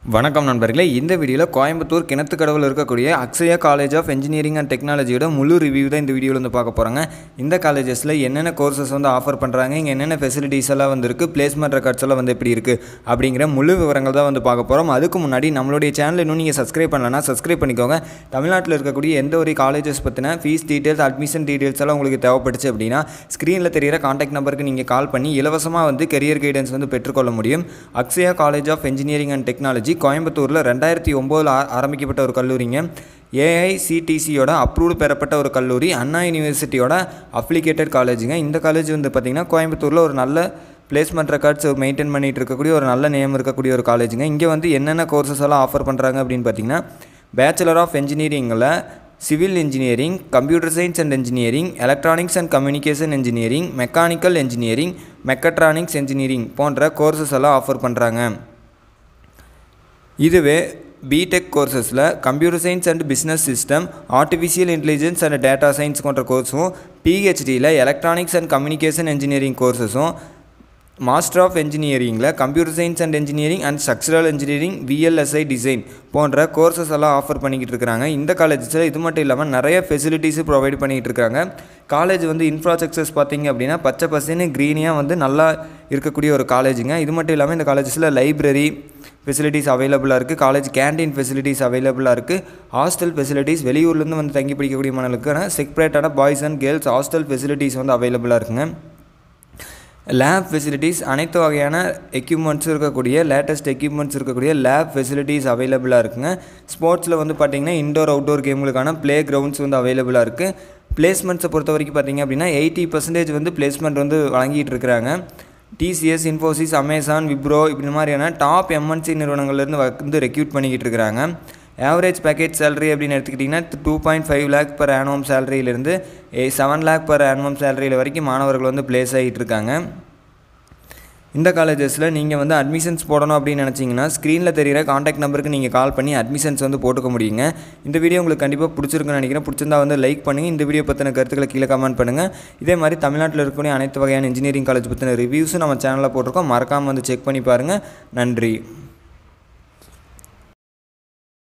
வணக்கம் நண்பர்களே இந்த வீடியோவில் கோயம்புத்தூர் கிணத்துக்கடவில் இருக்கக்கூடிய Akshaya college of engineering and டெக்னாலஜியோட முழு ரிவ்யூ தான் இந்த வீடியோவில் வந்து பார்க்க போகிறாங்க இந்த காலேஜஸில் என்னென்ன கோர்சஸ் வந்து ஆஃபர் பண்ணுறாங்க இங்கே என்னென்ன ஃபெசிலிட்டிஸ் எல்லாம் வந்து இருக்குது பிளேஸ்மெண்ட் ரெக்கார்ட்ஸ் எல்லாம் வந்து எப்படி இருக்குது அப்படிங்கிற முழு விவரங்கள் தான் வந்து பார்க்க போகிறோம் அதுக்கு முன்னாடி நம்மளுடைய சேனல் இன்னும் நீங்கள் சப்ஸ்கிரைப் பண்ணலன்னா சப்ஸ்கிரைப் பண்ணிக்கோங்க தமிழ்நாட்டில் இருக்கக்கூடிய எந்த ஒரு காலேஜஸ் பற்றின ஃபீஸ் டீட்டெயில்ஸ் அட்மிஷன் டீட்டெயில்ஸ் எல்லாம் உங்களுக்கு தேவைப்பட்டுச்சு அப்படின்னா ஸ்க்ரீனில் தெரியிற காண்டாக்ட் நம்பருக்கு நீங்கள் கால் பண்ணி இலவசமாக வந்து கெரியர் கைடன்ஸ் வந்து பெற்றுக்கொள்ள முடியும் Akshaya college of engineering and technology கோயம்புத்தூரில் ரெண்டாயிரத்தி ஒம்போதில் ஆரம்பிக்கப்பட்ட ஒரு கல்லூரிங்க ஏஐசிடிசியோட அப்ரூவ்டு பெறப்பட்ட ஒரு கல்லூரி அண்ணா யூனிவர்சிட்டியோட அப்ளிகேட்டட் காலேஜுங்க இந்த காலேஜ் வந்து பார்த்திங்கன்னா கோயம்புத்தூரில் ஒரு நல்ல பிளேஸ்மெண்ட் ரெக்கார்ட்ஸ் மெயின்டைன் பண்ணிகிட்டு இருக்கக்கூடிய ஒரு நல்ல நேம் இருக்கக்கூடிய ஒரு காலேஜுங்க இங்கே வந்து என்னென்ன கோர்சஸ் எல்லாம் ஆஃபர் பண்ணுறாங்க அப்படின்னு பார்த்தீங்கன்னா பேச்சுலர் ஆஃப் இன்ஜினியரிங்கில் civil engineering computer science and engineering electronics and communication engineering mechanical engineering mechatronics engineering போன்ற கோர்சஸ் எல்லாம் ஆஃபர் பண்ணுறாங்க இதுவே பிடெக் கோர்சஸில் computer science and business system artificial intelligence and data science போன்ற கோர்ஸும் பிஹெச்டியில் எலக்ட்ரானிக்ஸ் அண்ட் கம்யூனிகேஷன் இன்ஜினியரிங் கோர்சஸும் master of இன்ஜினியரிங்கில் computer science and engineering and structural engineering VLSI design போன்ற கோர்சஸ் எல்லாம் ஆஃபர் பண்ணிக்கிட்டு இருக்கிறாங்க இந்த காலேஜஸில் இது மட்டும் இல்லாமல் நிறைய ஃபெசிலிட்டிஸும் ப்ரொவைட் பண்ணிகிட்டு இருக்காங்க காலேஜ் வந்து இன்ஃப்ராஸ்ட்ரக்சர்ஸ் பார்த்தீங்க அப்படின்னா பச்சை பசன்னு க்ரீனியாக வந்து நல்லா இருக்கக்கூடிய ஒரு காலேஜுங்க இது மட்டும் இல்லாமல் இந்த காலேஜஸில் லைப்ரரி ஃபெசிலிட்டிஸ் அவைலபிளாக இருக்குது காலேஜ் கேண்டீன் ஃபெசிலிட்டிஸ் அவைலபிளாக இருக்குது ஹாஸ்டல் ஃபெசிலிட்டிஸ் வெளியூர்லேருந்து வந்து தங்கி படிக்கக்கூடிய மாணவர்களுக்கான செப்பரேட்டான boys and girls hostel facilities வந்து அவைலபிளாக இருக்குங்க லேப் ஃபெசிலிட்டிஸ் அனைத்து வகையான எக்யூப்மெண்ட்ஸும் இருக்கக்கூடிய லேட்டஸ்ட் எக்யூப்மெண்ட்ஸ் இருக்கக்கூடிய லேப் ஃபெசிலிட்டிஸ் அவைலபிளாக இருக்குங்க ஸ்போர்ட்ஸில் வந்து பார்த்திங்கன்னா இண்டோர் அவுட்டோர் கேமுகளுக்கான ப்ளே கிரவுண்ட்ஸ் வந்து அவைலபிளாக இருக்குது பிளேஸ்மெண்ட்ஸை பொறுத்த வரைக்கும் பார்த்திங்க அப்படின்னா எயிட்டி பர்சன்டேஜ் வந்து பிளேஸ்மெண்ட் வந்து வழங்கிட்டு இருக்கிறாங்க டிசிஎஸ் இன்ஃபோசிஸ் அமேசான் விப்ரோ இப்படி மாதிரியான டாப் எம்என்சி நிறுவனங்கள்லேருந்து வந்து ரெக்யூட் பண்ணிக்கிட்டு இருக்கிறாங்க ஆவரேஜ் பேக்கேஜ் சேலரி அப்படின்னு எடுத்துக்கிட்டிங்கன்னா two point five lakh per annum சேலரியிலேருந்து செவன் லேக் பர் ஆனுவம் சேலரியில் வரைக்கும் மாணவர்கள் வந்து ப்ளேஸ் ஆகிட்டு இருக்காங்க இந்த காலேஜஸில் நீங்கள் வந்து அட்மிஷன்ஸ் போடணும் அப்படின்னு நினச்சிங்கன்னா ஸ்க்ரீனில் தெரிகிற காண்டாக்ட் நம்பருக்கு நீங்கள் கால் பண்ணி அட்மிஷன்ஸ் வந்து போட்டுக்க முடியுங்க இந்த வீடியோ உங்களுக்கு கண்டிப்பாக பிடிச்சிருக்குன்னு நினைக்கிறேன் பிடிச்சிருந்தா வந்து லைக் பண்ணுங்கள் இந்த வீடியோ பற்றின கருத்துக்களை கீழே கமெண்ட் பண்ணுங்கள் இதே மாதிரி தமிழ்நாட்டில் இருக்கக்கூடிய அனைத்து வகையான இன்ஜினியரிங் காலேஜ் பற்றின ரிவ்யூஸும் நம்ம சேனலில் போட்டிருக்கோம் மறக்காமல் வந்து செக் பண்ணி பாருங்கள் நன்றி